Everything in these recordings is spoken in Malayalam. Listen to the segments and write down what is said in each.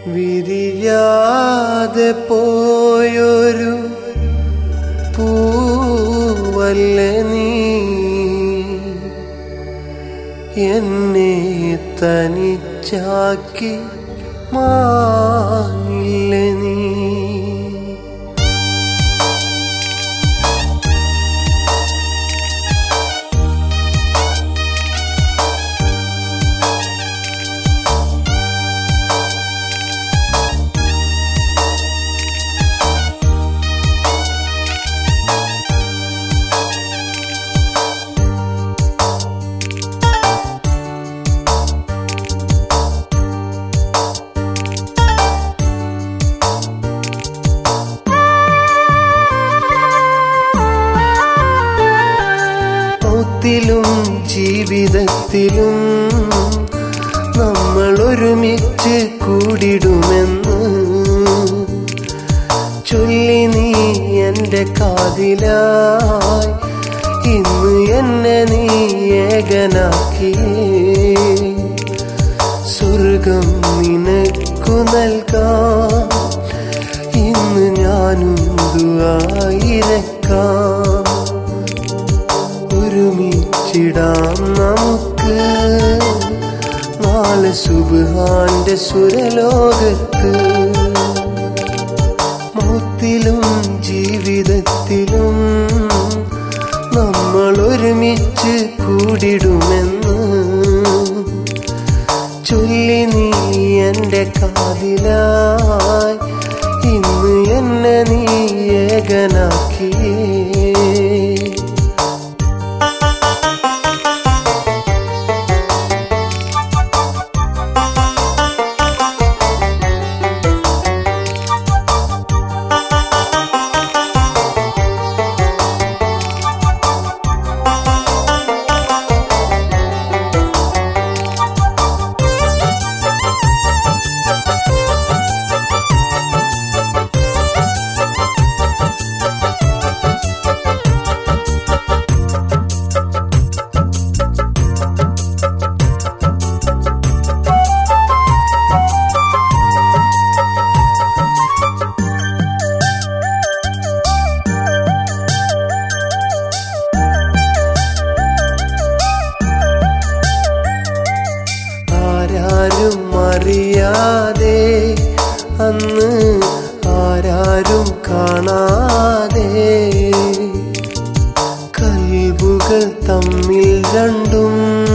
വിരിയാതെ പോയൊരു പൂവല്ല നീ എന്നെ തനിച്ചാക്കി മാനില്ല നീ മൗത്തിലും ജീവിതത്തിലും നമ്മൾ ഒരുമിച്ച് കൂടിടുമെന്ന് ചൊല്ലി നീ എൻ്റെ കാതിലായി ഇന്ന് എന്നെ നീ ഏകനാക്കിയേ സ്വർഗം നിനക്കു നൽകാം ഇന്ന് ഞാനും ദുആയിരക്കാം ഒരുമിച്ചിടാം നമുക്ക് നാളെ സുബാന്റെ സുരലോകത്ത് മൗത്തിലും ജീവിതത്തിലും നമ്മൾ ഒരുമിച്ച് കൂടിടുമെന്ന് ചൊല്ലി നീ എൻ്റെ കാതിലായി ഇന്ന് എന്നെ നീ ഏകനാക്കിയേ ആരാരും അറിയാതെ അന്ന് ആരാരും കാണാതെ കൽബുകൾ തമ്മിൽ രണ്ടും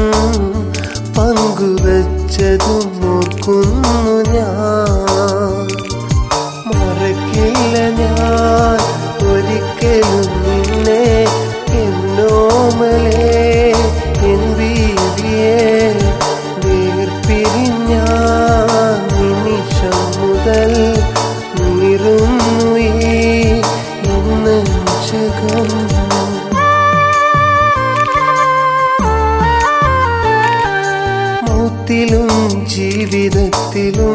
പങ്കുവച്ചതും ഓർക്കുന്നു ഞാൻ മറക്കില്ല ഞാൻ ഒരിക്കലും നിന്നെ എന്നോമലേ എൻ ബീവിയെ വേർപിരിഞ്ഞ നിമിഷം മുതൽ നീറുന്നു ഈ എന്ന് ചകം മൗത്തിലും ജീവിതത്തിലും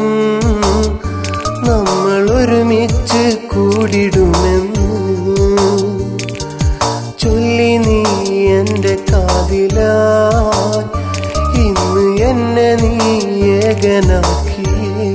നമ്മൾ ഒരുമിച്ച് കൂടിടുമെന്ന് ചൊല്ലി നീ എൻ്റെ കാതിലായി ഇന്ന് എന്നെ നീ ഏകനാക്കിയേ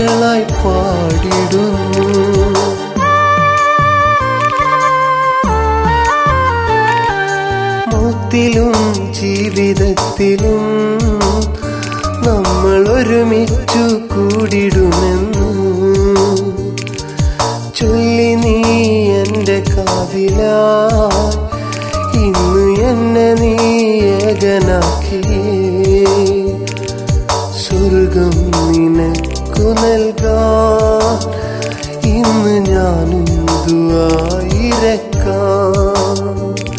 വരികളായി പാടിടുന്നു മൗത്തിലും ജീവിതത്തിലും നമ്മൾ ഒരുമിച്ചു കൂടിടുമെന്ന് ചൊല്ലി നീ എൻ്റെ കാതില ഇന്ന് എന്നെ നീ ഏകനാക്കി സ്വർഗം നിനക്കു നൽകാൻ ഇന്ന് ഞാനും ദുആയിരക്കാം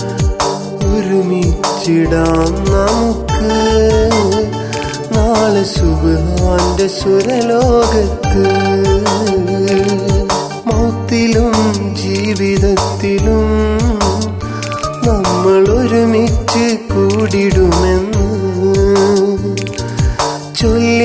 ഒരുമിച്ചിടാം നമുക്ക് നാളെ സുബാന്റെ സുരലോകത്ത് മൗത്തിലും ജീവിതത്തിലും നമ്മൾ ഒരുമിച്ച് കൂടിടുമെന്ന് ചൊല്ലി